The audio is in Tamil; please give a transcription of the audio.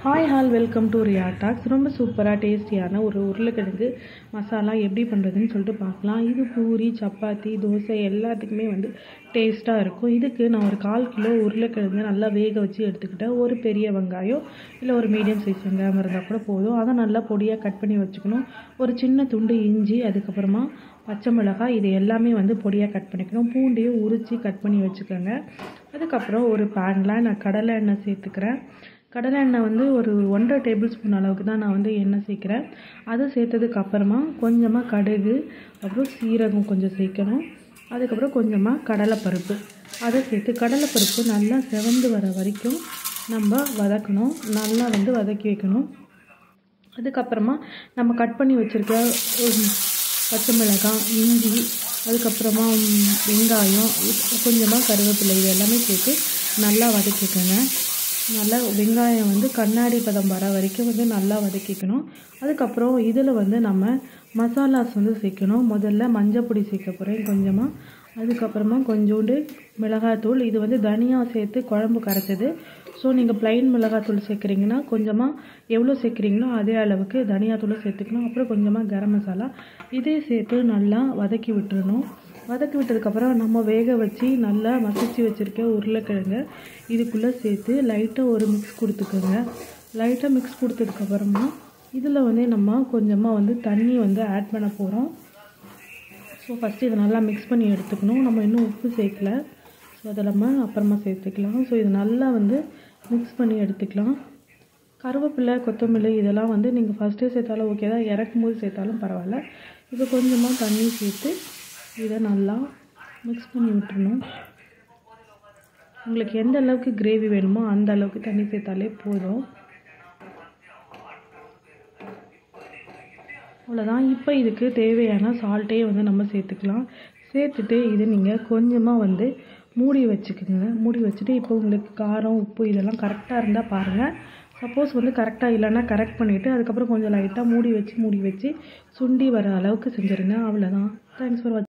hi all welcome to Riya talks ரொம்ப சூப்பராக டேஸ்டியான ஒரு உருளைக்கிழங்கு மசாலா எப்படி பண்ணுறதுன்னு சொல்லிட்டு பார்க்கலாம் இது பூரி சப்பாத்தி தோசை எல்லாத்துக்குமே வந்து டேஸ்ட்டாக இருக்கும் இதுக்கு நான் ஒரு கால் கிலோ உருளைக்கிழங்கு நல்லா வேக வச்சு எடுத்துக்கிட்டேன் ஒரு பெரிய வெங்காயம் இல்லை ஒரு மீடியம் சைஸ் வெங்காயம் இருந்தால் கூட போதும் அதை நல்லா பொடியாக கட் பண்ணி வச்சுக்கணும் ஒரு சின்ன துண்டு இஞ்சி அதுக்கப்புறமா பச்சை மிளகாய் இது எல்லாமே வந்து பொடியாக கட் பண்ணிக்கணும் பூண்டையும் உரித்து கட் பண்ணி வச்சுக்கோங்க அதுக்கப்புறம் ஒரு பேனில் நான் கடலை எண்ணெய் சேர்த்துக்கிறேன் கடலை எண்ணெய் வந்து ஒரு ஒன்றரை டேபிள் ஸ்பூன் அளவுக்கு தான் நான் வந்து எண்ணெய் சேர்க்குறேன் அது சேர்த்ததுக்கு அப்புறமா கொஞ்சமாக கடுகு அப்புறம் சீரகம் கொஞ்சம் சேர்க்கணும் அதுக்கப்புறம் கொஞ்சமாக கடலைப்பருப்பு அதை சேர்த்து கடலைப்பருப்பு நல்லா செவந்து வர வரைக்கும் நம்ம வதக்கணும் நல்லா வந்து வதக்கி வைக்கணும் அதுக்கப்புறமா நம்ம கட் பண்ணி வச்சுருக்க பச்சை மிளகாய் இஞ்சி அதுக்கப்புறமா வெங்காயம் கொஞ்சமாக கருவேப்பிலை இது எல்லாமே சேர்த்து நல்லா வதக்கிக்கோங்க நல்லா வெங்காயம் வந்து கண்ணாடி பதம் வர வரைக்கும் வந்து நல்லா வதக்கிக்கணும் அதுக்கப்புறம் இதில் வந்து நம்ம மசாலாஸ் வந்து சேர்க்கணும் முதல்ல மஞ்சள் பொடி சேர்க்க போகிறேன் கொஞ்சமாக அதுக்கப்புறமா கொஞ்சோண்டு மிளகாத்தூள் இது வந்து தனியாக சேர்த்து குழம்பு கரைச்சது ஸோ நீங்கள் ப்ளைன் மிளகாத்தூள் சேர்க்குறீங்கன்னா கொஞ்சமாக எவ்வளோ சேர்க்குறீங்களோ அதே அளவுக்கு தனியாத்தூளும் சேர்த்துக்கணும் அப்புறம் கொஞ்சமாக கரம் மசாலா இதே சேர்த்து நல்லா வதக்கி விட்டுறணும் வதக்கி விட்டதுக்கப்புறம் நம்ம வேக வச்சு நல்லா மசிச்சு வச்சுருக்க உருளைக்கிழங்கு இதுக்குள்ளே சேர்த்து லைட்டாக ஒரு மிக்ஸ் கொடுத்துக்கோங்க லைட்டாக மிக்ஸ் கொடுத்ததுக்கப்புறமா இதில் வந்து நம்ம கொஞ்சமாக வந்து தண்ணி வந்து ஆட் பண்ண போகிறோம் ஸோ ஃபஸ்ட்டு இதை நல்லா மிக்ஸ் பண்ணி எடுத்துக்கணும் நம்ம இன்னும் உப்பு சேர்க்கல ஸோ அதை நம்ம அப்புறமா சேர்த்துக்கலாம் ஸோ இது நல்லா வந்து மிக்ஸ் பண்ணி எடுத்துக்கலாம் கருவேப்பிலை கொத்தமல்லி இதெல்லாம் வந்து நீங்கள் ஃபஸ்ட்டே சேர்த்தாலும் ஓகே தான் இறக்கும் போது சேர்த்தாலும் பரவாயில்ல இப்போ கொஞ்சமாக தண்ணி சேர்த்து இதை நல்லா மிக்ஸ் பண்ணி விட்டுறணும் உங்களுக்கு எந்த அளவுக்கு கிரேவி வேணுமோ அந்த அளவுக்கு தண்ணி சேர்த்தாலே போதும் அவ்வளோதான் இப்போ இதுக்கு தேவையான சால்ட்டே வந்து நம்ம சேர்த்துக்கலாம் சேர்த்துட்டு இது நீங்கள் கொஞ்சமாக வந்து மூடி வச்சுக்கோங்க மூடி வச்சுட்டு இப்போ உங்களுக்கு காரம் உப்பு இதெல்லாம் கரெக்டாக இருந்தால் பாருங்கள் சப்போஸ் வந்து கரெக்டாக இல்லைன்னா கரெக்ட் பண்ணிவிட்டு அதுக்கப்புறம் கொஞ்சம் லைட்டாக மூடி வச்சு மூடி வச்சு சுண்டி வர அளவுக்கு செஞ்சுருங்க அவ்வளோதான் தேங்க்ஸ் ஃபார் வாட்சிங்